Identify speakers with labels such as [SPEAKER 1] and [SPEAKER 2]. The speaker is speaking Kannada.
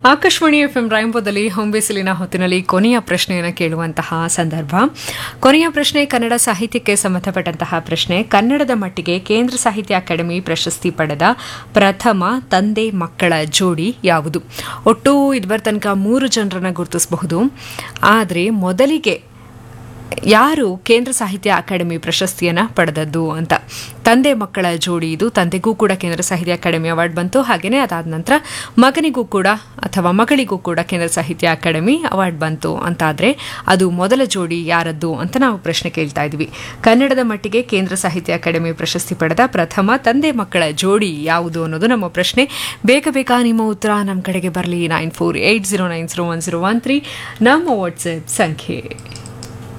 [SPEAKER 1] ಆಕಾಶವಾಣಿ ಎಫ್ ಎಂ ರಾಯಂಪುರದಲ್ಲಿ ಹೊಂಬಿಸಿಲಿನ ಹೊತ್ತಿನಲ್ಲಿ ಕೊನೆಯ ಪ್ರಶ್ನೆಯನ್ನು ಕೇಳುವಂತಹ ಸಂದರ್ಭ ಕೊನೆಯ ಪ್ರಶ್ನೆ ಕನ್ನಡ ಸಾಹಿತ್ಯಕ್ಕೆ ಸಂಬಂಧಪಟ್ಟಂತಹ ಪ್ರಶ್ನೆ ಕನ್ನಡದ ಮಟ್ಟಿಗೆ ಕೇಂದ್ರ ಸಾಹಿತ್ಯ ಅಕಾಡೆಮಿ ಪ್ರಶಸ್ತಿ ಪಡೆದ ಪ್ರಥಮ ತಂದೆ ಮಕ್ಕಳ ಜೋಡಿ ಯಾವುದು ಒಟ್ಟು ಇದುವರ ತನಕ ಮೂರು ಜನರನ್ನ ಗುರುತಿಸಬಹುದು ಆದರೆ ಮೊದಲಿಗೆ ಯಾರು ಕೇಂದ್ರ ಸಾಹಿತ್ಯ ಅಕಾಡೆಮಿ ಪ್ರಶಸ್ತಿಯನ್ನು ಪಡೆದದ್ದು ಅಂತ ತಂದೆ ಮಕ್ಕಳ ಜೋಡಿ ಇದು ತಂದೆಗೂ ಕೂಡ ಕೇಂದ್ರ ಸಾಹಿತ್ಯ ಅಕಾಡೆಮಿ ಅವಾರ್ಡ್ ಬಂತು ಹಾಗೆಯೇ ಅದಾದ ನಂತರ ಮಗನಿಗೂ ಕೂಡ ಅಥವಾ ಮಗಳಿಗೂ ಕೂಡ ಕೇಂದ್ರ ಸಾಹಿತ್ಯ ಅಕಾಡೆಮಿ ಅವಾರ್ಡ್ ಬಂತು ಅಂತಾದರೆ ಅದು ಮೊದಲ ಜೋಡಿ ಯಾರದ್ದು ಅಂತ ನಾವು ಪ್ರಶ್ನೆ ಕೇಳ್ತಾ ಇದ್ವಿ ಕನ್ನಡದ ಮಟ್ಟಿಗೆ ಕೇಂದ್ರ ಸಾಹಿತ್ಯ ಅಕಾಡೆಮಿ ಪ್ರಶಸ್ತಿ ಪಡೆದ ಪ್ರಥಮ ತಂದೆ ಮಕ್ಕಳ ಜೋಡಿ ಯಾವುದು ಅನ್ನೋದು ನಮ್ಮ ಪ್ರಶ್ನೆ ಬೇಗ ಬೇಗ ನಿಮ್ಮ ಉತ್ತರ ನಮ್ಮ ಕಡೆಗೆ ಬರಲಿ nine four eight zero nine zero one zero one three ನಮ್ಮ ವಾಟ್ಸಪ್ ಸಂಖ್ಯೆ